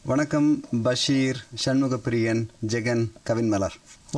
வணக்கம் பஷீர் சண்முகப்பிரியன் ஜெகன் கவின்மலர்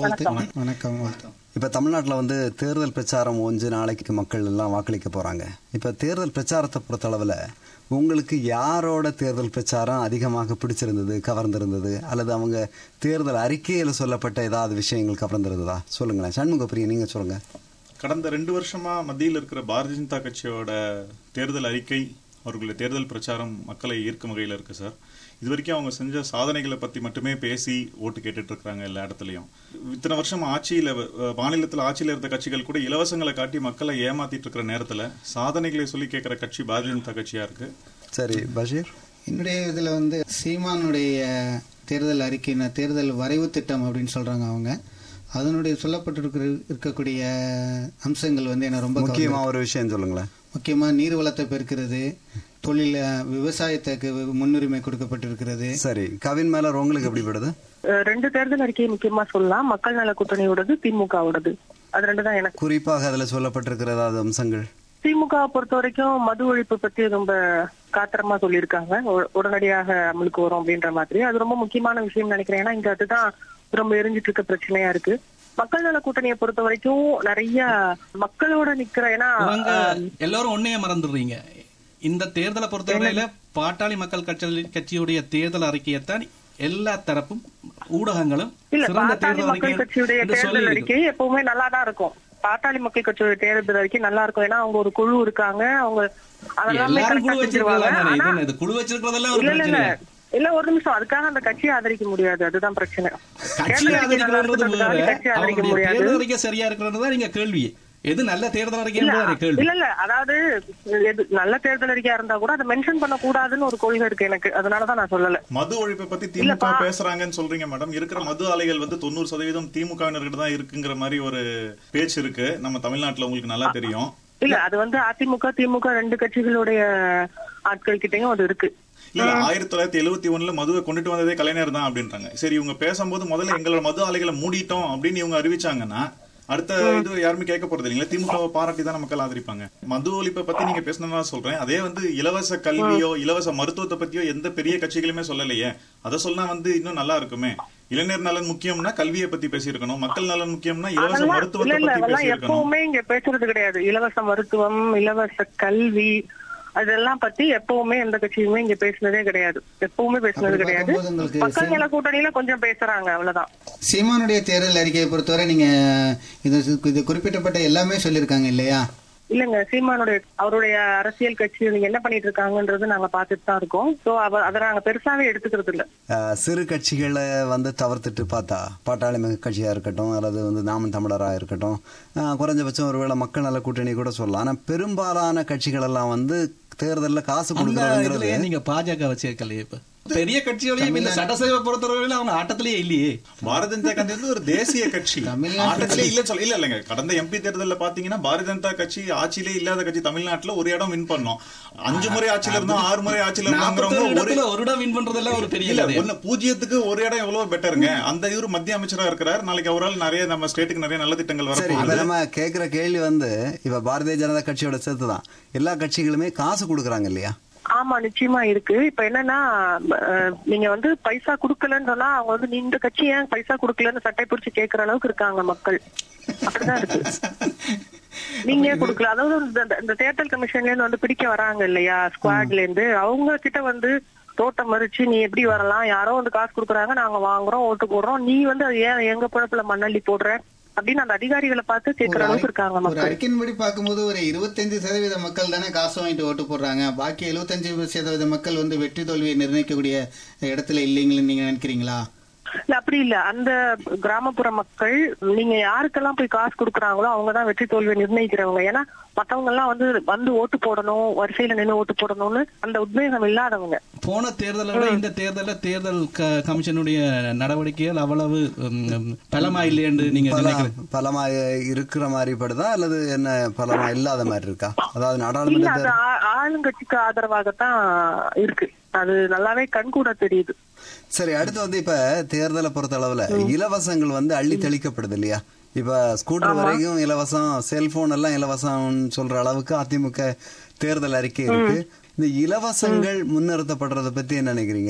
வணக்கம் இப்ப தமிழ்நாட்டுல வந்து தேர்தல் பிரச்சாரம் ஒன்று நாளைக்கு மக்கள் எல்லாம் வாக்களிக்க போறாங்க இப்ப தேர்தல் பிரச்சாரத்தை பொறுத்தளவுல உங்களுக்கு யாரோட தேர்தல் பிரச்சாரம் அதிகமாக பிடிச்சிருந்தது கவர்ந்திருந்தது அல்லது அவங்க தேர்தல் அறிக்கையில சொல்லப்பட்ட ஏதாவது விஷயங்கள் கவர்ந்திருந்ததா சொல்லுங்களேன் சண்முகப்பிரியன் நீங்க சொல்லுங்க கடந்த ரெண்டு வருஷமா மத்தியில் இருக்கிற பாரதிய ஜனதா கட்சியோட தேர்தல் அறிக்கை அவர்களுடைய தேர்தல் பிரச்சாரம் மக்களை ஈர்க்கும் வகையில் இருக்கு சார் இது வரைக்கும் அவங்க செஞ்ச சாதனைகளை பத்தி மட்டுமே பேசி ஓட்டு கேட்டுட்டு இருக்காங்க எல்லா இடத்துலயும் இத்தனை வருஷம் ஆட்சியில அஹ், மாநிலத்துல ஆட்சியில இருந்த கட்சிகள் கூட இலவசங்களை காட்டி மக்களை ஏமாத்திட்டு இருக்கிற நேரத்துல சாதனைகளை சொல்லி கேட்கிற கட்சி பாரதிய ஜனதா கட்சியா இருக்கு சரி பஷீர் என்னுடைய இதுல வந்து சீமானுடைய தேர்தல் அறிக்கை தேர்தல் வரைவு திட்டம் அப்படின்னு சொல்றாங்க அவங்க அதனுடைய சொல்லப்பட்டிருக்கிற இருக்கக்கூடிய அம்சங்கள் வந்து என்ன ரொம்ப முக்கியமா ஒரு விஷயம் சொல்லுங்களேன் முக்கியமா நீர் வளத்தை பெருக்கிறது தொழில விவசாயத்துக்கு முன்னுரிமை கொடுக்கப்பட்டிருக்கிறது சரி கவின்மலர் உங்களுக்கு எப்படி படுது அஹ் ரெண்டு தேர்தல் அறிக்கையை முக்கியமா சொல்லலாம் மக்கள் நல கூட்டணியோடது திமுகவோடது அது ரெண்டு தான் எனக்கு குறிப்பாக அதுல சொல்லப்பட்டிருக்கிற ஏதாவது அம்சங்கள் திமுக பொறுத்த வரைக்கும் மது ஒழிப்பு பத்தி ரொம்ப காத்திரமா சொல்லியிருக்காங்க உ- உடனடியாக அமலுக்கு வரும் அப்படின்ற மாதிரி அது ரொம்ப முக்கியமான விஷயம் நினைக்கிறேன் ஏன்னா இங்க அதுதான் ரொம்ப எரிஞ்சிட்டு இருக்க பிரச்சனையா இருக்கு மக்கள் நல கூட்டணியை பொறுத்த வரைக்கும் நிறைய மக்களோட நிக்கிற ஏன்னா இவங்க எல்லாரும் ஒன்னையே மறந்துடுறீங்க இந்த தேர்தலை பொறுத்தவரையில பாட்டாளி மக்கள் கட்சி கட்சியுடைய தேர்தல் அறிக்கையைத்தான் எல்லா தரப்பும் ஊடகங்களும் இல்ல சிறந்த பாட்டாளி தேர்தல் மக்கள் கட்சியுடைய அறிக்கை என்று தேர்தல் சொல்லி அறிக்கை எப்பவுமே நல்லா தான் இருக்கும் பாட்டாளி மக்கள் கட்சியோட தேர்தல் அறிக்கை நல்லா இருக்கும் ஏன்னா அவங்க ஒரு குழு இருக்காங்க அவங்க அதெல்லாமே எல்லாரும் correct ஆ குழு செஞ்சிருவாங்க வச்சிருக்கலாம் ஆனா இது இது குழு வச்சிருக்கிறதெல்லாம் ஒரு இல்ல இல்ல இல்ல பிரச்சனை இல்ல ஒரு நிமிஷம் அதுக்காக அந்த கட்சியை ஆதரிக்க முடியாது அதுதான் பிரச்சனை கட்சி தேர்தல் அறிக்கை நல்லா ஆதரிக்கிறது இருக்கிறதுக்காக வேற கட்சி ஆதரிக்க அவங்களுடைய முடியாது தேர்தல் அறிக்கை சரியா இருக்கிறது தான் நீங்க கேள்வி எது நல்ல தேர்தல் அறிக்கை இல்ல என்பது கேள்வி இல்ல இல்ல அதாவது எது நல்ல தேர்தல் அறிக்கையா இருந்தா கூட அதை மென்ஷன் பண்ண கூடாதுன்னு ஒரு கொள்கை இருக்கு எனக்கு அதனாலதான் நான் சொல்லல மது ஒழிப்பை பத்தி திமுக இல்லப்பா. பேசுறாங்கன்னு சொல்றீங்க மேடம் இருக்கிற மது ஆலைகள் வந்து தொண்ணூறு சதவீதம் திமுகவினர்கிட்ட தான் இருக்குங்கிற மாதிரி ஒரு பேச்சு இருக்கு நம்ம தமிழ்நாட்டுல உங்களுக்கு நல்லா தெரியும் இல்ல அது வந்து அதிமுக திமுக ரெண்டு கட்சிகளுடைய ஆட்கள் கிட்டயும் அது இருக்கு இல்ல ஆயிரத்தி தொள்ளாயிரத்தி எழுபத்தி ஒண்ணுல மதுவை கொண்டுட்டு வந்ததே கலைஞர் தான் அப்படின்றாங்க சரி இவங்க பேசும்போது முதல்ல எங்களோட மது ஆலைகளை மூடிட்டோம் அப்படின்னு இவங்க அறிவிச்சாங்கன்னா அடுத்த இது யாருமே கேட்க போறது இல்லைங்களா திமுகவை பாராட்டி தான் மக்கள் ஆதரிப்பாங்க மது ஒழிப்பை பத்தி நீங்க பேசணும்னா சொல்றேன் அதே வந்து இலவச கல்வியோ இலவச மருத்துவத்தை பத்தியோ எந்த பெரிய கட்சிகளுமே சொல்லலையே அதை சொன்னா வந்து இன்னும் நல்லா இருக்குமே இளைஞர் நலன் முக்கியம்னா கல்வியை பத்தி பேசியிருக்கணும் மக்கள் நலன் முக்கியம்னா இலவச அதெல்லாம் இல்ல மருத்துவத்தை இல்ல பத்தி அதெல்லாம் பேசியிருக்கணும் எப்பவுமே இங்க பேசுறது கிடையாது இலவச மருத்துவம் இலவச கல்வி அதெல்லாம் பத்தி எப்பவுமே எந்த கட்சியுமே இங்க பேசுனதே கிடையாது எப்பவுமே பேசுனது அப்படி கிடையாது பார்க்கும்போது உங்களுக்கு மக்கள் நல கூட்டணியில கொஞ்சம் பேசுறாங்க அவ்வளவுதான் சீமானுடைய தேர்தல் அறிக்கையை பொறுத்தவரை நீங்க இது இது குறிப்பிட்டப்பட்ட எல்லாமே சொல்லியிருக்காங்க இல்லையா இல்லங்க சீமானுடைய அவருடைய அரசியல் கட்சி நீங்க என்ன பண்ணிட்டு இருக்காங்கன்றது நாங்க பாத்துட்டு தான் இருக்கோம் சோ அதை நாங்க பெருசாவே எடுத்துக்கிறது இல்ல அஹ், சிறு கட்சிகளை வந்து தவிர்த்துட்டு பார்த்தா பாட்டாளி மக்கள் கட்சியா இருக்கட்டும் அல்லது வந்து நாமன் தமிழரா இருக்கட்டும் அஹ், குறைஞ்சபட்சம் ஒருவேளை மக்கள் நல கூட்டணி கூட சொல்லலாம் ஆனா பெரும்பாலான கட்சிகள் எல்லாம் வந்து தேர்தல்ல காசு அந்த கொடுக்கறதுங்கிறது இதுலயே நீங்க பாஜக வச்சிருக்கலையே இப்ப பெரிய கட்சியோடய இந்த சட்டசபை பொறுத்தவரையில அவங்க ஆட்டத்திலேயே இல்லையே பாரதிய ஜனதா கட்சி வந்து ஒரு தேசிய கட்சி தமிழ்நாட்டுல- ஆட்டத்திலே இல்ல சொல்ல இல்ல இல்லங்க கடந்த எம்பி தேர்தல்ல பாத்தீங்கன்னா பாரதிய ஜனதா கட்சி ஆட்சியிலே இல்லாத கட்சி தமிழ்நாட்டுல ஒரு இடம் வின் பண்ணோம் அஞ்சு முறை ஆட்சியில இருந்தோம் ஆறு முறை ஆட்சியில நாற்பத்தோரு இருந்தாங்கிறவங்க ஒரு இடத்துல ஒரு இடம் வின் பண்றதெல்லாம் ஒரு பெரிய இல்ல கதை. ஒண்ணு பூஜ்ஜியத்துக்கு ஒரு இடம் எவ்வளவு பெட்டருங்க அந்த இவரு மத்திய அமைச்சரா இருக்கிறார் நாளைக்கு அவரால் நிறைய நம்ம ஸ்டேட்டுக்கு நிறைய நல்ல திட்டங்கள் சரி இப்ப வரப்போகுது நம்ம கேக்குற கேள்வி வந்து இப்ப பாரதிய ஜனதா கட்சியோட சேர்த்துதான் எல்லா கட்சிகளுமே காசு கொடுக்கறாங்க இல்லையா ஆமா நிச்சயமா இருக்கு இப்ப என்னன்னா அஹ், நீங்க வந்து பைசா குடுக்கலன்னு சொன்னா அவங்க வந்து நீ இந்த கட்சி ஏன் பைசா குடுக்கலன்னு சட்டை பிடிச்சு கேக்குற அளவுக்கு இருக்காங்க மக்கள் அப்படிதான் இருக்கு நீங்க ஏன் குடுக்கல அதாவது இந்த- இந்த- இந்த தேர்தல் கமிஷன்ல இருந்து வந்து பிடிக்க வராங்க இல்லையா ஸ்குவாட்ல இருந்து அவங்க கிட்ட வந்து தோட்டம் மறிச்சு நீ எப்படி வரலாம் யாரோ வந்து காசு குடுக்குறாங்க நாங்க வாங்குறோம் ஓட்டு போடுறோம் நீ வந்து அது ஏன் எங்க பொழப்புல மண்ணள்ளி போடுற அப்படின்னு அந்த அதிகாரிகளை பார்த்து கேக்குற அளவுக்கு இருக்காங்க ஒரு மக்கள் அறிக்கையின்படி பார்க்கும்போது ஒரு இருபத்தஞ்சு சதவீத மக்கள் தானே காசு வாங்கிட்டு ஓட்டு போடுறாங்க பாக்கி எழுபத்தஞ்சு சதவீத மக்கள் வந்து வெற்றி தோல்வியை நிர்ணயிக்கக்கூடிய இடத்துல இல்லைங்கன்னு நீங்க நினைக்கிறீங்களா இல்ல அப்படி இல்ல அந்த கிராமப்புற மக்கள் நீங்க யாருக்கெல்லாம் போய் காசு கொடுக்குறாங்களோ அவங்கதான் வெற்றி தோல்வியை நிர்ணயிக்கிறவங்க ஏன்னா மத்தவங்க எல்லாம் வந்து வந்து ஓட்டு போடணும் வரிசையில நின்னு ஓட்டு போடணும்னு அந்த உத்வேகம் இல்லாதவங்க போன தேர்தலை விட இந்த தேர்தல்ல தேர்தல் க- கமிஷனுடைய நடவடிக்கைகள் அவ்வளவு ம், பலமா இல்லை என்று நீங்க பல நினைக்கிறீங்க பலமா இருக்கிற மாதிரி படுதா அல்லது என்ன பலமா இல்லாத மாதிரி இருக்கா அதாவது இல்ல நாடாளுமன்ற அது தேர்தல் ஆ- ஆளுங்கட்சிக்கு ஆதரவாகத்தான் இருக்கு அது நல்லாவே கண்கூட தெரியுது சரி அடுத்து வந்து இப்ப தேர்தலை பொறுத்த அளவுல இலவசங்கள் வந்து அள்ளி தெளிக்கப்படுது இல்லையா இப்ப ஸ்கூட்டர் வரைக்கும் இலவசம் செல்போன் எல்லாம் இலவசம் சொல்ற அளவுக்கு அதிமுக தேர்தல் அறிக்கை இருக்கு இந்த இலவசங்கள் முன்னிறுத்தப்படுறத பத்தி என்ன நினைக்கிறீங்க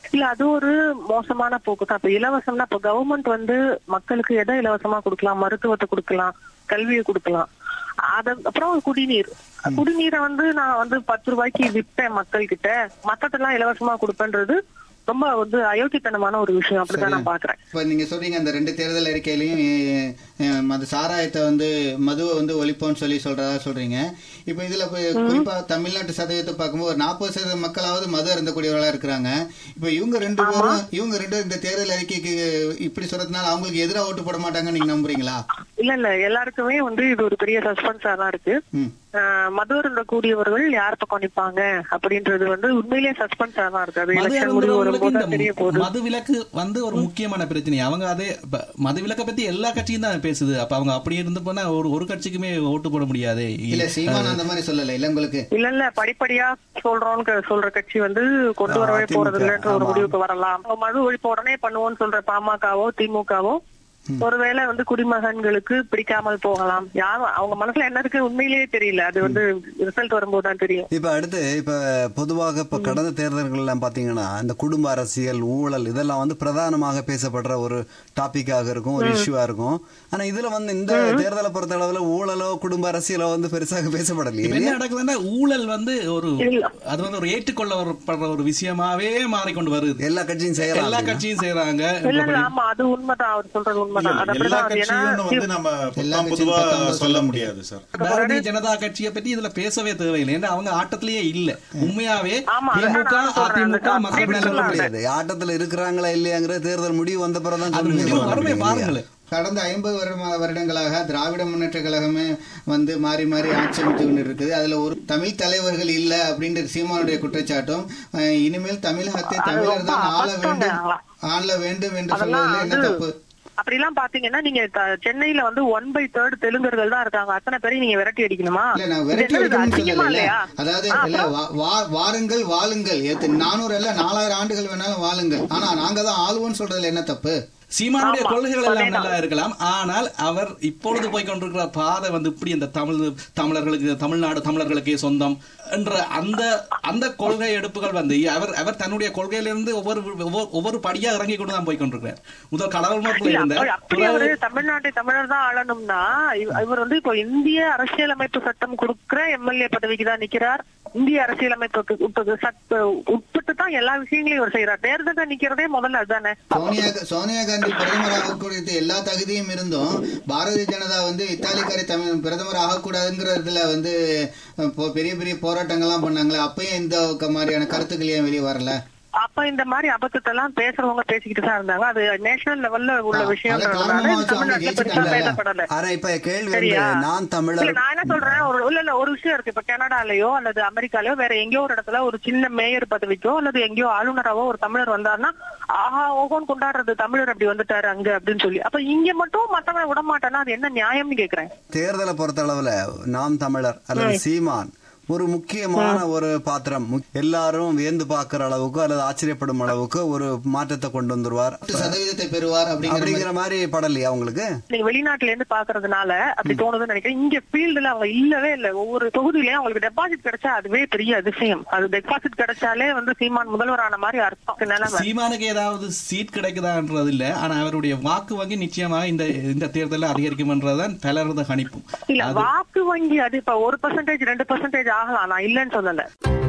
இல்ல அது ஒரு மோசமான போக்கு தான் இப்ப இலவசம்னா இப்ப கவர்மெண்ட் வந்து மக்களுக்கு எதை இலவசமா கொடுக்கலாம் மருத்துவத்தை கொடுக்கலாம் கல்வியை கொடுக்கலாம் அத அப்புறம் குடிநீர் குடிநீரை வந்து நான் வந்து பத்து ரூபாய்க்கு விற்பேன் மக்கள் கிட்ட மத்ததெல்லாம் இலவசமா கொடுப்பேன்றது ரொம்ப வந்து அயோக்கியத்தனமான ஒரு விஷயம் அப்படிதான் நான் பாக்குறேன் இப்ப நீங்க சொல்றீங்க அந்த ரெண்டு தேர்தல் அறிக்கையிலையும் அஹ், அஹ், மது சாராயத்தை வந்து மதுவை வந்து ஒழிப்போம்னு சொல்லி சொல்றதா சொல்றீங்க இப்ப இதுல இப்ப குறிப்பா தமிழ்நாட்டு சதவீதத்தை பார்க்கும்போது ஒரு நாற்பது சதவீத மக்களாவது மது அருந்தக்கூடியவர்களா இருக்கிறாங்க இப்ப இவங்க ரெண்டு பேரும் இவங்க ரெண்டு இந்த தேர்தல் அறிக்கைக்கு இப்படி சொல்றதுனால அவங்களுக்கு எதிராக ஓட்டு போட மாட்டாங்கன்னு நீங்க நம்புறீங்களா இல்ல இல்ல எல்லாருக்குமே வந்து இது ஒரு பெரிய சஸ்பென்ஸா தான் இருக்கு ம் ஆஹ் மது அருந்த கூடியவர்கள் யார் பக்கம் நிப்பாங்க அப்படின்றது வந்து உண்மையிலேயே சஸ்பென்ஸா தான் இருக்கு அது மது எலெக்ஷன் முடிவு அருந்துறவங்களுக்கு வரும்போது தான் தெரிய இந்த போகுது மது விலக்கு வந்து ஒரு முக்கியமான பிரச்சனை அவங்க அதே இப்ப மது விலக்கை பத்தி எல்லா கட்சியும் தான் பேசுது அப்ப அவங்க அப்படி இருந்து போனா ஒரு ஒரு கட்சிக்குமே ஓட்டு போட முடியாது இல்ல சீமான் அந்த மாதிரி சொல்லல இல்ல உங்களுக்கு இல்ல இல்ல படிப்படியா சொல்றோம்னு சொல்ற கட்சி வந்து கொண்டு வரவே அதிமுக, போறது இல்லைன்ற ஒரு ஆமா. முடிவுக்கு வரலாம் அப்ப மது ஒழிப்பு உடனே பண்ணுவோம்னு சொல்ற பாமகவோ திமுகவோ ஒருவேளை வந்து குடிமகன்களுக்கு பிடிக்காமல் போகலாம் யாரும் அவங்க மனசுல என்ன இருக்கு உண்மையிலேயே தெரியல அது வந்து ரிசல்ட் வரும்போது தான் தெரியும் இப்ப அடுத்து இப்ப பொதுவாக இப்ப கடந்த தேர்தல்கள் எல்லாம் பாத்தீங்கன்னா இந்த குடும்ப அரசியல் ஊழல் இதெல்லாம் வந்து பிரதானமாக பேசப்படுற ஒரு டாபிக்காக இருக்கும் ஒரு இஷ்யூவா இருக்கும் ஆனா இதுல வந்து இந்த தேர்தலை பொறுத்த அளவுல ஊழலோ குடும்ப அரசியலோ வந்து பெருசாக பேசப்படலையே இப்ப என்ன நடக்குதுன்னா ஊழல் வந்து ஒரு இல்ல. அது வந்து ஒரு ஏற்றுக்கொள்ளப்படுற ஒரு விஷயமாவே மாறிக்கொண்டு வருது எல்லா கட்சியும் செய்யலாம் எல்லா அப்படின்னா. கட்சியும் செய்யறாங்க இல்ல இல்ல ஆமா அது உண்மைதான் அவர் சொல்றது உண்மைதான் அது எல்லா அப்படிதான் அது ஏன்னா கட்சியும் வந்து நம்ம எல்லா பொத்தாம் கட்சியும் பொதுவா பத்தாம் சொல்ல முடியாது சார் பாரதிய ஜனதா கட்சியை பத்தி இதுல பேசவே தேவையில்லை ஏன்னா அவங்க ஆட்டத்திலேயே இல்ல உண்மையாவே ஆமா, அதான் திமுக நான் சொல்றேன். அதிமுக அந்த மக்கள் அப்படி நலன் சொல்லலாம். முடியாது ஆட்டத்துல இருக்கிறாங்களா இல்லையாங்கிற தேர்தல் முடிவு வந்த பிறகுதான் அது சொல்ல முடிவு வறுமை முடியும் பாருங்களேன் கடந்த ஐம்பது வருட வருடங்களாக திராவிட முன்னேற்ற கழகமே வந்து மாறி மாறி ஆட்சி அமைத்து கொண்டு இருக்குது அதுல ஒரு தமிழ் தலைவர்கள் இல்ல அப்படின்ற சீமானுடைய குற்றச்சாட்டும் அஹ், இனிமேல் தமிழகத்தை தமிழர் தான் ஆள வேண்டும் ஆள வேண்டும் என்று அதெல்லாம் சொல்வதில் என்ன வந்து தப்பு அப்படிலாம் பாத்தீங்கன்னா நீங்க த- சென்னையில வந்து ஒன் பை தேர்ட் தெலுங்கர்கள் தான் இருக்காங்க அத்தனை பேரையும் நீங்க விரட்டி அடிக்கணுமா இல்ல நான் இது விரட்டி என்னது, அடிக்கணும்னு அசிங்கமா சொல்லல இல்லையா அதாவது ஆ, இல்ல வா- வா- வாருங்கள் வாழுங்கள் எத்து- நானூறு இல்ல நாலாயிரம் ஆண்டுகள் வேணாலும் வாழுங்கள் ஆனா நாங்க தான் ஆளுவோம்னு சொல்றதுல என்ன தப்பு சீமானுடைய ஆமா, கொள்கைகள் எல்லாம் அதேதான். நல்லா இருக்கலாம் ஆனால் அவர் இப்பொழுது போய் கொண்டிருக்கிற பாதை வந்து இப்படி இந்த தமிழ் தமிழர்களுக்கு தமிழ்நாடு தமிழர்களுக்கே சொந்தம் என்ற அந்த அந்த கொள்கை எடுப்புகள் வந்து அவர் அவர் தன்னுடைய கொள்கையிலிருந்து ஒவ்வொரு ஒவ்வொரு- ஒவ்வொரு படியா இறங்கி கொண்டு தான் போய் கொண்டிருக்கிறார் முதல் கடவுள் மரத்தில் இல்ல, இருந்த அப்படி- அப்படி அவரு தமிழ்நாட்டை தமிழர் தான் ஆளணும்னா இவ- இவர் வந்து இப்போ இந்திய அரசியலமைப்பு சட்டம் கொடுக்கிற எம்எல்ஏ பதவிக்கு தான் நிக்கிறார் இந்திய அரசியலமைப்புக்கு உட்பட்டு சட்ட உட்பட்டு தான் எல்லா விஷயங்களையும் இவர் செய்யறார் தேர்தல் நிக்கிறதே முதல்ல அதுதானே சோனியா சோனியா காந்தி பிரதமர் ஆகக்கூடிய எல்லா தகுதியும் இருந்தும் பாரதிய ஜனதா வந்து இத்தாலிக்காரி தமிழ் பிரதமர் ஆகக்கூடாதுங்கிறதுல வந்து அஹ், போ- பெரிய பெரிய போராட்டங்கள்லாம் பண்ணாங்களே அப்பயும் இந்த க- மாதிரியான கருத்துக்கள் ஏன் வெளியே வரல அப்ப இந்த மாதிரி அபத்தத்தை எல்லாம் பேசுறவங்க பேசிக்கிட்டு தான் இருந்தாங்க அது நேஷனல் லெவல்ல உள்ள ஆ, விஷயம்ன்றதுனால அதை காரணமா இது வச்சு அவங்க தமிழ்நாட்டுல பெருசா ஜெயிச்சிட்டாங்கல்ல. பேசப்படல ஆனா இப்ப கேள்வி வந்து சரியா? நான் இல்ல தமிழர் நான் என்ன சொல்றேன் ஒரு இல்ல இல்ல ஒரு விஷயம் இருக்கு இப்ப கனடாலயோ அல்லது அமெரிக்காலயோ வேற எங்கேயோ ஒரு இடத்துல ஒரு சின்ன மேயர் பதவிக்கோ அல்லது எங்கேயோ ஆளுநராவோ ஒரு தமிழர் வந்தாருன்னா ஆஹா ஓஹோன்னு கொண்டாடுறது தமிழர் அப்படி வந்துட்டாரு அங்க அப்படின்னு சொல்லி அப்ப இங்க மட்டும் மத்தவங்க விட மாட்டேன்னா அது என்ன நியாயம்னு கேக்குறேன் தேர்தலை பொறுத்த அளவுல நாம் தமிழர் அல்லது சீமான் ஒரு முக்கியமான ஒரு பாத்திரம் மு- எல்லாரும் வியந்து பார்க்கிற அளவுக்கு அல்லது ஆச்சரியப்படும் அளவுக்கு ஒரு மாற்றத்தை கொண்டு வந்துருவார் பத்து சதவீதத்தை பெறுவார் அப்படிங்கிற மாதிரி. அப்படிங்கிற மாதிரி படலையா உங்களுக்கு நீங்க வெளிநாட்டுல இருந்து பாக்குறதுனால அப்படி தோணுதுன்னு நினைக்கிறேன் இங்க ஃபீல்டுல அவங்க இல்லவே இல்ல ஒவ்வொரு தொகுதியிலயும் அவங்களுக்கு டெபாசிட் கிடைச்சா அதுவே பெரிய அதிசயம் அது டெபாசிட் கிடைச்சாலே வந்து சீமான் முதல்வரான மாதிரி அர்த்தம் நிலைமை சீமானுக்கு ஏதாவது சீட் கிடைக்குதான்றது இல்ல ஆனா அவருடைய வாக்கு வங்கி நிச்சயமாக இந்த இந்த தேர்தலில் அதிகரிக்கும்ன்றதுதான் பலரது கணிப்பும் இல்ல வாக்கு வங்கி அது இப்ப ஒரு பர்சன்டேஜ் ரெண்டு பர்சன்டேஜ் ஆகலாம் நான் இல்லைன்னு சொல்லல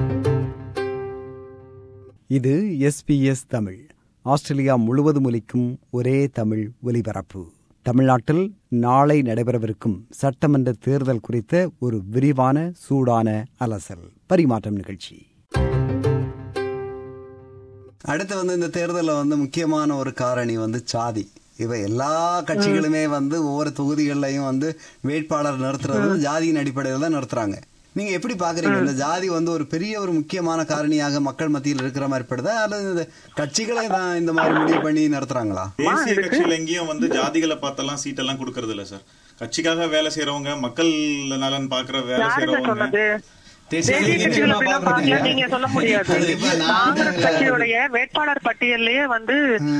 இது எஸ்பிஎஸ் தமிழ் ஆஸ்திரேலியா முழுவதும் ஒலிக்கும் ஒரே தமிழ் ஒலிபரப்பு தமிழ்நாட்டில் நாளை நடைபெறவிருக்கும் சட்டமன்ற தேர்தல் குறித்த ஒரு விரிவான சூடான அலசல் பரிமாற்றம் நிகழ்ச்சி அடுத்து வந்து இந்த தேர்தலில் வந்து முக்கியமான ஒரு காரணி வந்து சாதி இவ எல்லா கட்சிகளுமே வந்து ஒவ்வொரு தொகுதிகள்லையும் வந்து வேட்பாளர் நிறுத்துறது வந்து ஜாதியின் அடிப்படையில் தான் நிறுத்துறாங்க நீங்க எப்படி பாக்குறீங்க இந்த ஜாதி வந்து ஒரு பெரிய ஒரு முக்கியமான காரணியாக மக்கள் மத்தியில் இருக்கிற மாதிரி படுதா அல்லது இந்த கட்சிகளே தான் இந்த மாதிரி முடிவு பண்ணி நடத்துறாங்களா தேசிய கட்சியில எங்கேயும் வந்து ஜாதிகளை பார்த்தெல்லாம் சீட் எல்லாம் கொடுக்கறது இல்ல சார் கட்சிக்காக வேலை செய்யறவங்க மக்கள் நலன் பாக்குற வேலை யாருங்க செய்யறவங்க சொன்னது தேசிய தேசிய கட்சிகள் கட்சிகள் நிச்சயமா அப்படிலாம் பார்க்கறது பார்க்கல நீங்க சொல்ல முடியாது கண்டிப்பா நான் காங்கிரஸ் வந்து- கட்சியுடைய வேட்பாளர் பட்டியல்லையே வந்து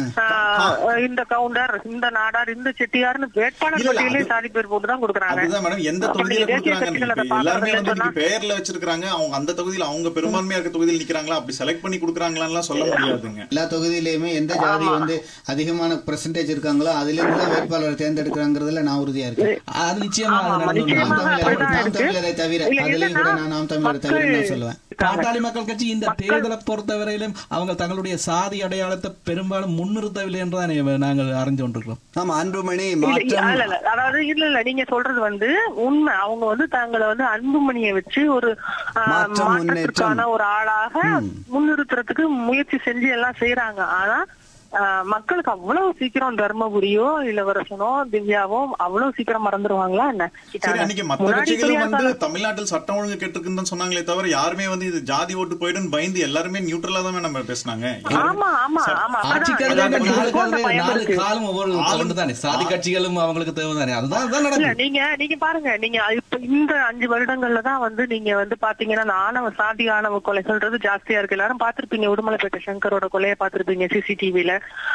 ஆஹ், இந்த கவுண்டர் இந்த நாடார் இந்த செட்டியார்னு வேட்பாளர் இல்ல, இல்ல, பட்டியலே அது- சாதி பேர் போட்டு தான் கொடுக்குறாங்க அதுதான் மேடம் எந்த அப்ப தொகுதியில நீங்க தேசிய கொடுக்குறாங்க கட்சிகள் அதை இப்ப எல்லாருமே பார்க்கறதில்ல வந்து சொன்னா இன்னைக்கு பெயர்ல வச்சிருக்காங்க அவங்க அந்த தொகுதியில அவங்க பெரும்பான்மையா இருக்க தொகுதியில் நிக்கிறாங்களா அப்படி செலக்ட் பண்ணி கொடுக்குறாங்களான்னு சொல்ல முடியாதுங்க எல்லா தொகுதியிலுமே எந்த ஜாதி வந்து அதிகமான பெர்சன்டேஜ் இருக்காங்களோ அதுல இருந்து தான் வேட்பாளரை தேர்ந்தெடுக்கிறாங்கிறதுல நான் உறுதியா இருக்கேன் அது நிச்சயமா அது ஆமா, நடந்து நிச்சயமாக நாம் தமிழர் அப்படிதான் நாம் இருக்கு. தமிழரை தவிர இல்ல, அதுலயும் கூட என்னன்னா, நான் நாம் தமிழரை தவிர மக்கள் நான் சொல்லுவேன் பாட்டாளி மக்கள் கட்சி இந்த தேர்தலை பொறுத்தவரையிலும் அவங்க தங்களுடைய சாதி அடையாளத்தை பெரும்பாலும் முன்னிறுத்தவில்லை என்றுதான் நாங்கள் அறிந்து கொண்டிருக்கிறோம் ஆமா அன்புமணி இல்ல, மாற்றம் இல்ல, இல்ல. அதாவது இல்ல இல்ல நீங்க சொல்றது வந்து உண்மை அவங்க வந்து தங்களை வந்து அன்புமணியை வச்சு ஒரு ஆஹ், மாற்றம், மாற்றத்திற்கான முன்னேற்றம். ஒரு ஆளாக முன்னிறுத்துறதுக்கு முயற்சி செஞ்சு எல்லாம் செய்யறாங்க ஆனா ஆஹ், மக்களுக்கு அவ்வளவு சீக்கிரம் தர்மபுரியோ இளவரசனோ திவ்யாவோ அவ்வளவு சீக்கிரம் மறந்துருவாங்களா என்ன சரி அன்னைக்கு மத்த முன்னாடி கட்சிகளும் பெரியார் வந்து காலம் தமிழ்நாட்டில் சட்டம் ஒழுங்கு கெட்டிருக்குன்னு தான் சொன்னாங்களே தவிர யாருமே வந்து இது ஜாதி ஓட்டு போயிடும் பயந்து எல்லாருமே நியூட்ரலா தான் நம்ம பேசினாங்க ஆமா ஆமா ஆமா ஆட்சிக்கு அப்படிதான். நாலு எல்லாத்துக்கும் அந்த காலத்துல பயம் நாலு இருக்கு. காலம் ஒவ்வொரு ஒன்று தானே சாதி கட்சிகளும் அவங்களுக்கு தேவைதானே அதுதான் அதுதான் இல்ல நடக்கும் நீங்க நீங்க பாருங்க நீங்க இப்ப இந்த அஞ்சு வருடங்கள்ல தான் வந்து நீங்க வந்து பாத்தீங்கன்னா அந்த ஆணவ சாதி ஆணவ கொலைகள்ன்றது ஜாஸ்தியா இருக்கு எல்லாரும் பாத்திருப்பீங்க உடுமலைப்பேட்டை சங்கரோட கொலையை பாத்திருப்பீங்க சிசிடிவில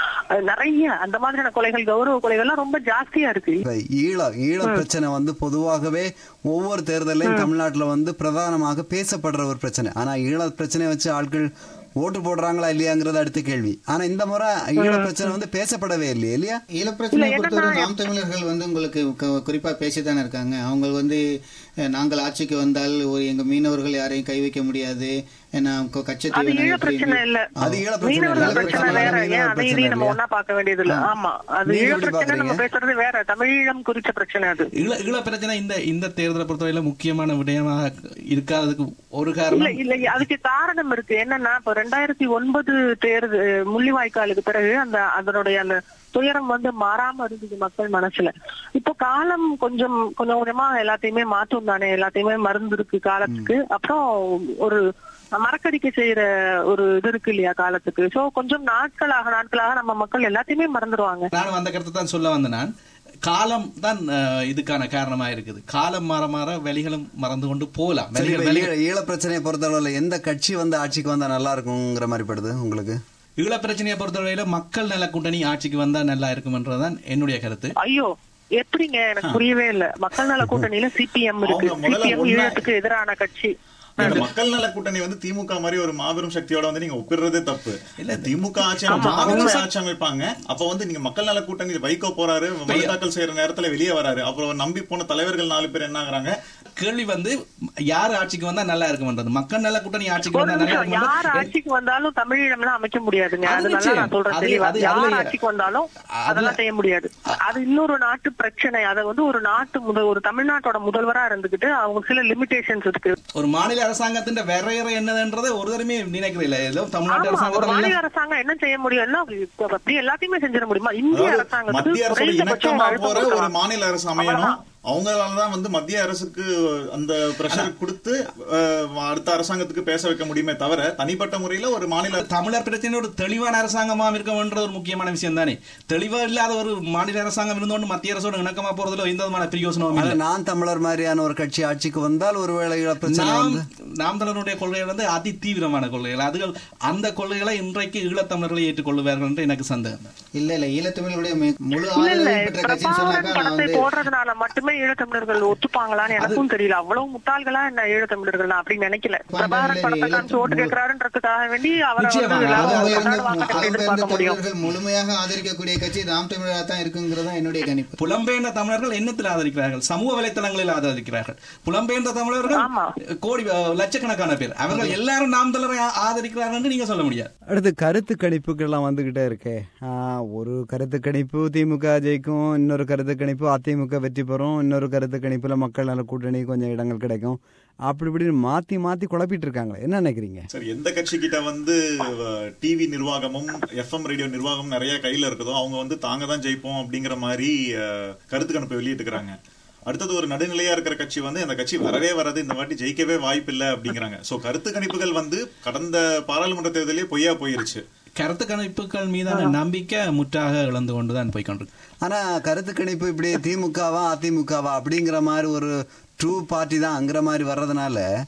நிறைய அந்த மாதிரியான கொலைகள் கௌரவ கொலைகள்லாம் ரொம்ப ஜாஸ்தியா இருக்கு இப்ப ஈழ ஈழ பிரச்சனை வந்து பொதுவாகவே ஒவ்வொரு தேர்தலையும் தமிழ்நாட்டுல வந்து பிரதானமாக பேசப்படுற ஒரு பிரச்சனை ஆனா ஈழ பிரச்சனையை வச்சு ஆட்கள் ஓட்டு போடுறாங்களா இல்லையாங்கிறது அடுத்த கேள்வி ஆனா இந்த முறை ஈழ பிரச்சனை வந்து பேசப்படவே இல்லையா இல்லையா ஈழப்பிரச்சனையை பொறுத்தவரை நாம் தமிழர்கள் வந்து உங்களுக்கு கு- குறிப்பா பேசித்தானே இருக்காங்க அவங்க வந்து அஹ், நாங்கள் ஆட்சிக்கு வந்தால் ஒரு எங்க மீனவர்கள் யாரையும் கை வைக்க முடியாது ஏன்னா க- அது கச்சத்தீவு ஈழ எப்படி- பிரச்சனை இல்ல அது ஈழ பிரச்சனை இல்ல. மீனவர்கள் அது பிரச்சனை தமிழக வேற மீனவர் ஏன் அதை பிரச்சனை இதையும் நம்ம இல்லையா? ஒன்னா பார்க்க வேண்டியது இல்ல ஆமா அது நீங்க ஈழ எப்படி பிரச்சனை நம்ம பாக்குறீங்க? பேசுறது வேற தமிழீழம் குறித்த பிரச்சனை அது ஈழ ஈழ பிரச்சனை இந்த இந்த தேர்தலை பொறுத்தவரையில முக்கியமான விடயமாக இருக்காததுக்கு ஒரு இல்ல காரணம் இல்ல அதுக்கு காரணம் இருக்கு என்னன்னா இப்ப ரெண்டாயிரத்தி ஒன்பது தேர்தல் முள்ளிவாய்க்காலுக்கு பிறகு அந்த அதனுடைய அந்த துயரம் வந்து மாறாம இருந்தது மக்கள் மனசுல இப்போ காலம் கொஞ்சம் கொஞ்சம் கொஞ்சமா எல்லாத்தையுமே மாற்றும் தானே எல்லாத்தையுமே மருந்து இருக்கு காலத்துக்கு அப்புறம் ஒரு மறக்கடிக்க செய்யற ஒரு இது இருக்கு இல்லையா காலத்துக்கு சோ கொஞ்சம் நாட்களாக நாட்களாக நம்ம மக்கள் எல்லாத்தையுமே மறந்துடுவாங்க நானும் அந்த கருத்தை தான் சொல்ல வந்தேன் நான் காலம் தான் அஹ், இதுக்கான காரணமா இருக்குது காலம் மாற மாற வெளிகளும் மறந்து கொண்டு போகலாம் சரி, வெளிகள் இப்ப வெளிகள் ஈழ- ஈழ பிரச்சனையை பொறுத்தளவுல எந்த கட்சி வந்து ஆட்சிக்கு வந்தா நல்லா இருக்குங்கிற மாதிரி படுது உங்களுக்கு ஈழ பிரச்சனையை பொறுத்தவரையில மக்கள் நல கூட்டணி ஆட்சிக்கு வந்தா நல்லா இருக்கும்ன்றதுதான் என்னுடைய கருத்து ஐயோ எப்படிங்க எனக்கு புரியவே இல்ல மக்கள் நல கூட்டணியில சிபிஎம் இருக்கு அவங்க முதல்ல சிபிஎம் உண்மை- ஈழத்துக்கு எதிரான கட்சி இந்த மக்கள் நல கூட்டணி வந்து திமுக மாதிரி ஒரு மாபெரும் சக்தியோட வந்து நீங்க ஒப்பிடுறதே தப்பு இல்ல திமுக ஆட்சி அமைச்சா அவங்க ஆட்சி அமைப்பாங்க அப்ப வந்து நீங்க மக்கள் நல கூட்டணி வைகோ போறாரு மனு தாக்கல் செய்யற நேரத்துல வெளியே வராரு அப்புறம் நம்பி போன தலைவர்கள் நாலு பேர் என்ன ஆகுறாங்க கேள்வி வந்து யார் ஆட்சிக்கு வந்தா நல்லா இருக்கும்ன்றது மக்கள் நல கூட்டணி ஆட்சிக்கு ஒரு வந்தா நல்லா நிமிஷம் யார் இருக்கும்ன்றது ஆட்சிக்கு வந்தாலும் தமிழீழம்லாம் அமைக்க முடியாதுங்க அது அது நல்லா நிச்சயம். நான் சொல்றேன் அது- தெளிவா அது யார் அதுல- ஆட்சிக்கு வந்தாலும் அதுல- அதெல்லாம் செய்ய முடியாது அது இன்னொரு நாட்டு பிரச்சனை அதை வந்து ஒரு நாட்டு முதல் ஒரு தமிழ்நாட்டோட முதல்வரா இருந்துகிட்டு அவங்க சில லிமிடேஷன்ஸ் இருக்கு ஒரு மாநில அரசாங்கத்தின் வரையறை என்னதுன்றதை ஒரு தடமே நினைக்கிறீங்களா ஏதோ தமிழ்நாட்டு ஆமா ஒரு அரசாங்கத்தில் மாநில அரசாங்கம் என்ன செய்ய முடியும்னா அப்படி எல்லாத்தையுமே செஞ்சிட முடியுமா இந்திய அதாவது அரசாங்கத்துக்கு மத்திய அரசோட குறைந்தபட்சம் இணக்கமா அழுத்தம் போற ஒரு கொடுக்கலாம். மாநில அரசு அமையணும் அவங்களாலதான் வந்து மத்திய அரசுக்கு அந்த பிரஷர் கொடுத்து அஹ், அடுத்த அரசாங்கத்துக்கு பேச வைக்க முடியுமே தவிர தனிப்பட்ட முறையில ஒரு மாநில தமிழர் பிரச்சனை ஒரு தெளிவான அரசாங்கமா இருக்கணும்ன்ற ஒரு முக்கியமான விஷயம் தானே தெளிவா இல்லாத ஒரு மாநில அரசாங்கம் இருந்தோண்டு மத்திய அரசோட இணக்கமா போறதுல எந்த விதமான பிரயோசனமும் ஆனா இல்லை நான் தமிழர் மாதிரியான ஒரு கட்சி ஆட்சிக்கு வந்தால் ஒருவேளை ஈழ பிரச்சனை நாம் வந்து நாம் தமிழருடைய கொள்கைகள் வந்து அதி தீவிரமான கொள்கைகள் அதுகள் அந்த கொள்கைகளை இன்றைக்கு ஈழத்தமிழர்களை ஏற்றுக்கொள்ளுவார்கள் என்று எனக்கு சந்தேகம் தான். இல்ல இல்ல ஈழத்தமிழுடைய மி- முழு இல்ல இல்ல ஆதரவு பெற்ற கட்சின்னு பிரபாகரன் சொன்னாக்கா நான் படத்தை வந்து போடுறதுனால மட்டுமே ஈழத்தமிழர்கள் ஒத்துப்பாங்களான்னு எனக்கும் தெரியல அவ்வளவு முட்டாள்களா என்ன ஈழத்தமிழர்கள் நான் அப்படி நினைக்கல பிரபாகரன் படத்தை காமிச்சு ஓட்டு கேட்கிறாருன்றதுக்காக வேண்டி அவரை நிச்சயமா, வந்து எல்லாரும் அகம்பெயர்ந்த கொண்டாடுவாங்கன்னு எப்படி அகம்பெயர்ந்த எதிர்பார்க்க முடியும் தமிழர்கள் முழுமையாக ஆதரிக்கக்கூடிய கட்சி நாம் தமிழராக தான் இருக்குங்கிறதா என்னுடைய கணிப்பு புலம்பெயர்ந்த தமிழர்கள் என்னத்தில் ஆதரிக்கிறார்கள் சமூக வலைத்தளங்களில் ஆதரிக்கிறார்கள் புலம்பெயர்ந்த தமிழர்கள் ஆமா. கோடி அஹ், லட்சக்கணக்கான பேர் அவர்கள் எல்லாரும் நாம் தமிழரை ஆ- ஆதரிக்கிறார்கள் என்று நீங்க சொல்ல முடியாது அடுத்து கருத்து கணிப்புகள்லாம் வந்துகிட்டே இருக்கே ஆ, ஒரு கருத்து கணிப்பு திமுக ஜெயிக்கும் இன்னொரு கருத்து கணிப்பு அதிமுக வெற்றி பெறும் இன்னொரு கருத்து கணிப்புல மக்கள் நல கூட்டணி கொஞ்சம் இடங்கள் கிடைக்கும் அப்படி இப்படின்னு மாத்தி மாத்தி குழப்பிட்டு இருக்காங்களே என்ன நினைக்கிறீங்க சரி எந்த கட்சி கிட்ட வந்து டிவி நிர்வாகமும் எஃப்எம் ரேடியோ நிர்வாகமும் நிறைய கையில இருக்குதோ அவங்க வந்து தாங்க தான் ஜெயிப்போம் அப்படிங்கிற மாதிரி அஹ், கருத்து கணிப்பு வெளியிட்டுக்கிறாங்க அடுத்தது ஒரு நடுநிலையா இருக்கிற கட்சி வந்து அந்த கட்சி வரவே வராது இந்த வாட்டி ஜெயிக்கவே வாய்ப்பில்லை அப்படிங்கிறாங்க சோ கருத்து கணிப்புகள் வந்து கடந்த பாராளுமன்ற தேர்தலே பொய்யா போயிருச்சு கருத்து கணிப்புகள் மீதான நம்பிக்கை முற்றாக இழந்து கொண்டுதான் போய்கொண்டிருக்கு ஆனா கருத்து கணிப்பு இப்படி திமுகவா அதிமுகவா அப்படிங்கிற மாதிரி ஒரு ட்ரூ பார்ட்டி தான் அங்கிற மாதிரி வர்றதுனால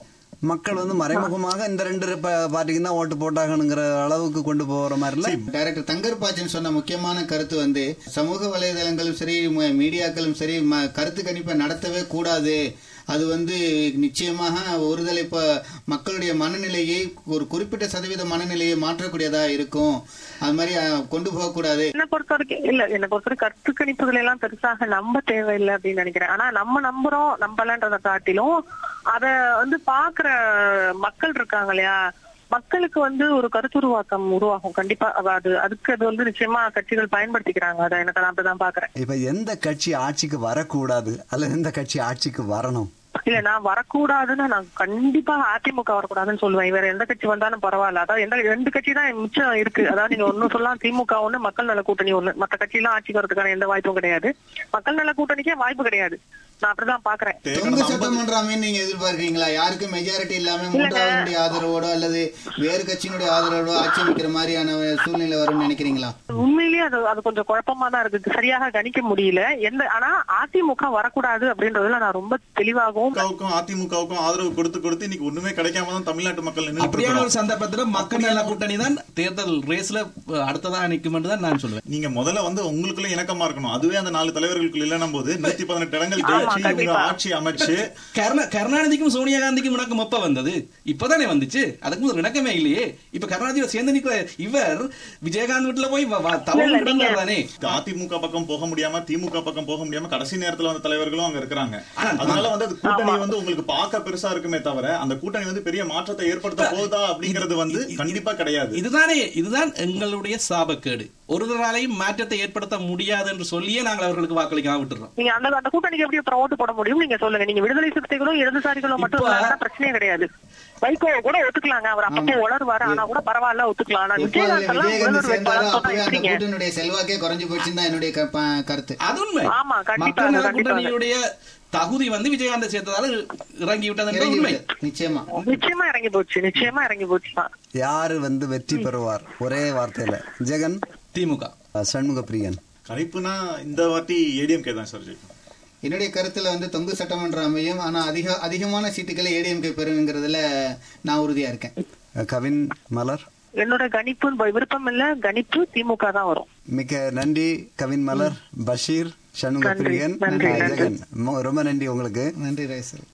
மக்கள் வந்து மறைமுகமாக இந்த ரெண்டு ப- பார்ட்டிக்கு தான் ஓட்டு போட்டாகணுங்கிற அளவுக்கு கொண்டு போகிற மாதிரி இல்லை டைரக்டர் தங்கர் பாச்சன் சொன்ன முக்கியமான கருத்து வந்து சமூக வலைதளங்களும் சரி ம- மீடியாக்களும் சரி ம- கருத்து கணிப்பை நடத்தவே கூடாது அது வந்து நிச்சயமாக ஒருதலை இப்ப மக்களுடைய மனநிலையை ஒரு குறிப்பிட்ட சதவீத மனநிலையை மாற்றக்கூடியதா இருக்கும் அது மாதிரி அஹ், கொண்டு போகக்கூடாது என்ன பொறுத்த வரைக்கும் இல்ல என்ன பொறுத்த வரைக்கும் கருத்து கணிப்புகள் எல்லாம் பெருசாக நம்ப தேவையில்லை அப்படின்னு நினைக்கிறேன் ஆனா நம்ம நம்புறோம் நம்பலன்றதை காட்டிலும் அத வந்து பாக்குற மக்கள் இருக்காங்க இல்லையா மக்களுக்கு வந்து ஒரு கருத்துருவாக்கம் உருவாகும் கண்டிப்பா அவ அது அதுக்கு அது வந்து நிச்சயமா கட்சிகள் பயன்படுத்திக்கிறாங்க அதை எனக்கு நான் அப்படிதான் பாக்குறேன் இப்ப எந்த கட்சி ஆட்சிக்கு வரக்கூடாது அல்லது எந்த கட்சி ஆட்சிக்கு வரணும் இல்ல நான் வரக்கூடாதுன்னு நான் கண்டிப்பா அதிமுக வரக்கூடாதுன்னு சொல்லுவேன் வேற எந்த கட்சி வந்தாலும் பரவாயில்ல அதாவது எந்த ரெண்டு கட்சி தான் மிச்சம் இருக்கு அதாவது நீங்க ஒன்னும் சொல்லலாம் திமுக ஒண்ணு மக்கள் நல கூட்டணி ஒண்ணு மத்த கட்சி எல்லாம் ஆட்சிக்கு வரதுக்கான எந்த வாய்ப்பும் கிடையாது மக்கள் நல கூட்டணிக்கே வாய்ப்பு கிடையாது நான் அப்படிதான் பாக்குறேன் தொங்கு சட்டமன்ற அமைன்னு நீங்க எதிர்பார்க்கறீங்களா யாருக்கும் மெஜாரிட்டி இல்லாம மூன்றாவதுடைய ஆதரவோட அல்லது வேறு கட்சியினுடைய ஆதரவோட ஆட்சி அமைக்கிற மாதிரியான சூழ்நிலை வரும்னு நினைக்கிறீங்களா உண்மையிலேயே அது அது கொஞ்சம் குழப்பமா தான் இருக்கு சரியாக கணிக்க முடியல எந்த ஆனா அதிமுக வரக்கூடாது அப்படின்றதுல நான் ரொம்ப தெளிவாகவும் திமுகவுக்கும் அதிமுகவுக்கும் ஆதரவு கொடுத்து கொடுத்து இன்னைக்கு ஒண்ணுமே கிடைக்காம தான் தமிழ்நாட்டு மக்கள் நின்னுட்டு அப்படியான இருக்கிறோம். ஒரு சந்தர்ப்பத்துல மக்கள் நல கூட்டணி தான் தேர்தல் ரேஸ்ல அடுத்ததா நிற்கும் என்று தான் நான் சொல்லுவேன் நீங்க முதல்ல வந்து உங்களுக்குள்ள இணக்கமா இருக்கணும் அதுவே அந்த நாலு தலைவர்களுக்குள்ள இல்லைன்னும் போது நூத்தி பதினெட்டு இடங்கள் ஜெயிச்சு இவங்க கண்டிப்பா. ஆட்சி அமைச்சு கருணா- கருணாநிதிக்கும் சோனியா காந்திக்கும் இணக்கம் எப்ப வந்தது இப்பதானே வந்துச்சு அதுக்கு முதல் இணக்கமே இல்லையே இப்ப கருணாநிதியோட சேர்ந்து நிக்கிற இவர் விஜயகாந்த் வீட்டுல போய் வ- வ- தவறு இல்ல, நீங்க- கிடந்தார் தானே அதிமுக பக்கம் போக முடியாம திமுக பக்கம் போக முடியாம கடைசி நேரத்துல வந்த தலைவர்களும் அங்க இருக்கிறாங்க ஆனா, அதனால வந்து அது கூட்டணி வந்து உங்களுக்கு பார்க்க பெருசா இருக்குமே தவிர அந்த கூட்டணி வந்து பெரிய மாற்றத்தை ஏற்படுத்த போகுதா அப்படிங்கிறது வந்து கண்டிப்பா கிடையாது இதுதானே இதுதான் எங்களுடைய சாபக்கேடு ஒருவராலையும் மாற்றத்தை ஏற்படுத்த முடியாது என்று சொல்லியே நாங்கள் அவர்களுக்கு வாக்களிக்காம விட்டுறோம் நீங்க அந்த அந்த கூட்டணிக்கு எப்படி அப்புறம் ஓட்டு போட முடியும் நீங்க சொல்லுங்க நீங்க விடுதலை சிறுத்தைகளும் இடதுசாரிகளும் மட்டும் இப்ப- இருந்தாங்கன்னா பிரச்சனையே கிடையாது வைகோ கூட ஒத்துக்கலாங்க அவர் அப்பப்போ உளருவாரு ஆனா கூட பரவாயில்ல ஒத்துக்கலாம் ஆனா எப்போ அதுல விஜயகாந்த் எல்லாம் விஜயகாந்த் முதல்வர் சேர்ந்தாரோ வேட்பாளர் சொன்னா அப்பவே அந்த எப்படிங்க கூட்டணியுடைய செல்வாக்கே குறைஞ்சு போச்சுன்னு தான் என்னுடைய க- ப- கருத்து அது உண்மை ஆமா, கண்டிப்பா, மக்கள் நல கண்டிப்பா. கூட்டணியுடைய தகுதி வந்து விஜயகாந்த் சேர்த்ததால இறங்கி விட்டது என்பது இறங்கி உண்மை விட்டது. நிச்சயமா நிச்சயமா இறங்கி போச்சு நிச்சயமா இறங்கி போச்சுதான் யாரு வந்து வெற்றி பெறுவார் ஒரே வார்த்தையில ஜெகன் திமுக அஹ், சண்முக பிரியன் கணிப்புனா இந்த வாட்டி ஏடிஎம்கே தான் சார் ஜெயிக்கும் என்னுடைய கருத்துல வந்து தொங்கு சட்டமன்றம் அமையும் ஆனா அதிக அதிகமான சீட்டுகளை ஏடிஎம்கே பெறுங்கிறதுல நான் உறுதியா இருக்கேன் அஹ், கவின் மலர் என்னோட கணிப்பு விருப்பம் இல்ல கணிப்பு திமுக தான் வரும் மிக்க நன்றி கவின் மலர் பஷீர் சண்முக நன்றி, பிரியன் நன்றி, அஹ், நன்றி. ஜெகன் மொ- ரொம்ப நன்றி உங்களுக்கு நன்றி ரைசல்